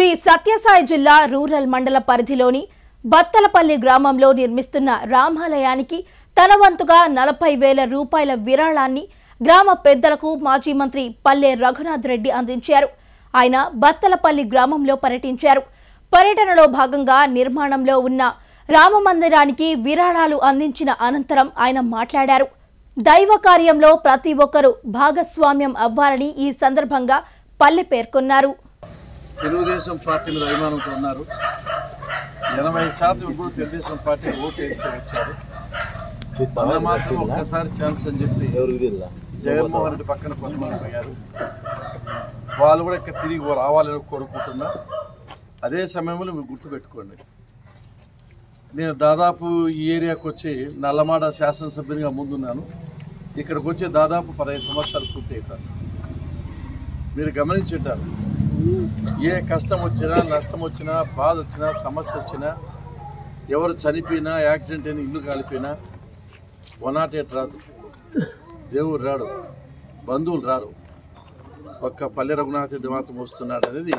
శ్రీ సత్యసాయి జిల్లా రూరల్ మండల పరిధిలోని బత్తలపల్లి గ్రామంలో నిర్మిస్తున్న రామాలయానికి తన వంతుగా నలభై వేల రూపాయల విరాళాన్ని గ్రామ పెద్దలకు మాజీ మంత్రి పల్లె రఘునాథ్ రెడ్డి అందించారు ఆయన బత్తలపల్లి గ్రామంలో పర్యటించారు పర్యటనలో భాగంగా నిర్మాణంలో ఉన్న రామ మందిరానికి విరాళాలు అందించిన అనంతరం ఆయన మాట్లాడారు దైవ కార్యంలో ప్రతి ఒక్కరూ భాగస్వామ్యం అవ్వాలని ఈ సందర్భంగా పల్లె పేర్కొన్నారు తెలుగుదేశం పార్టీ మీద అభిమానంతో ఉన్నారు ఎనభై శాతం ఇప్పుడు తెలుగుదేశం పార్టీ ఓటు వేసి వచ్చారు మొన్న మాత్రం ఒక్కసారి ఛాన్స్ అని చెప్పి జగన్మోహన్ రెడ్డి పక్కన కొంతమంది పోయారు వాళ్ళు కూడా ఇక్కడ తిరిగి రావాలని కోరుకుంటున్నా అదే సమయంలో మీరు గుర్తుపెట్టుకోండి నేను దాదాపు ఈ ఏరియాకి వచ్చి నల్లమాడ శాసనసభ్యునిగా ముందున్నాను ఇక్కడికి వచ్చి దాదాపు పదహైదు సంవత్సరాలు పూర్తి అవుతాను మీరు గమనించుంటారు ఏ కష్టం వచ్చినా నష్టం వచ్చినా బాధ వచ్చినా సమస్య వచ్చినా ఎవరు చనిపోయినా యాక్సిడెంట్ అయినా ఇల్లు కాలిపోయినా వన్ నాట్ ఎయిట్ రాదు దేవుడు రాడు బంధువులు రారు ఒక్క పల్లె రఘునాథ్ రెడ్డి మాత్రం వస్తున్నాడు అనేది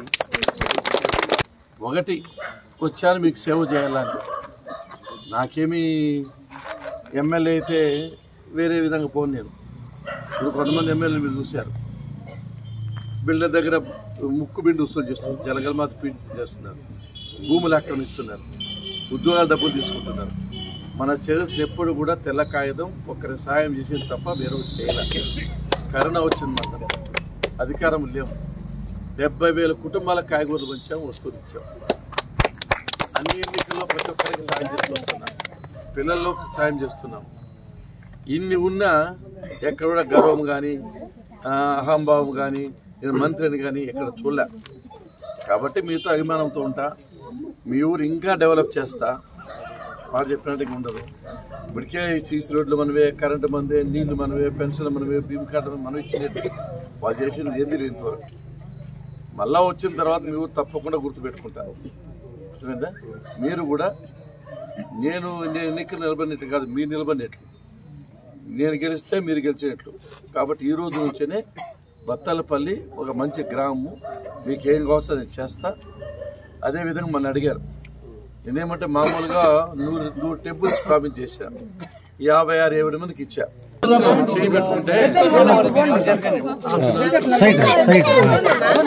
ఒకటి వచ్చాను మీకు సేవ చేయాలని నాకేమీ ఎమ్మెల్యే అయితే వేరే విధంగా పోను నేను ఇప్పుడు కొంతమంది ఎమ్మెల్యేలు మీరు చూశారు బిల్డర్ దగ్గర ముక్కు బిండి వసూలు చేస్తున్నారు జలగలమాత పీడి చేస్తున్నారు భూములు ఆక్రమిస్తున్నారు ఉద్యోగాల డబ్బులు తీసుకుంటున్నారు మన చరిత్ర ఎప్పుడు కూడా తెల్ల కాగితం ఒకరి సాయం చేసేది తప్ప వేరే చేయలేదు కరోనా వచ్చింది మాత్రం అధికారం లేవు డెబ్బై వేల కుటుంబాల కాయగూరలు పంచాం వస్తువులు ఇచ్చాం అన్ని ఎన్నికల్లో ప్రతి ఒక్కరికి సాయం చేస్తూ వస్తున్నాం పిల్లల్లో సాయం చేస్తున్నాం ఇన్ని ఉన్నా ఎక్కడ కూడా గర్వం కానీ అహంభావం కానీ నేను మంత్రిని కానీ ఎక్కడ చూడలే కాబట్టి మీతో అభిమానంతో ఉంటా మీ ఊరు ఇంకా డెవలప్ చేస్తా వారు చెప్పినట్టుగా ఉండదు ఇప్పటికే సీసీ రోడ్లు మనవే కరెంటు మనవే నీళ్లు మనవే పెన్షన్ మనవే భీమ్ కార్డు మనం ఇచ్చినట్టు వాళ్ళు చేసినది ఏది లేదు ఇంతవరకు మళ్ళా వచ్చిన తర్వాత మీ ఊరు తప్పకుండా గుర్తుపెట్టుకుంటారు అర్థమైందా మీరు కూడా నేను నేను ఎన్నికలు నిలబడినట్లు కాదు మీరు నిలబడినట్లు నేను గెలిస్తే మీరు గెలిచినట్లు కాబట్టి ఈ రోజు నుంచేనే బత్తాలపల్లి ఒక మంచి గ్రామము మీకు ఏం కావాల్సిన నేను చేస్తా అదేవిధంగా మన అడిగారు నేనేమంటే మామూలుగా నూరు నూరు టెంపుల్స్ ప్రామిస్ చేశాను యాభై ఆరు ఏడు మందికి ఇచ్చా చేయి పెట్టుకుంటే సైడ్ సైడ్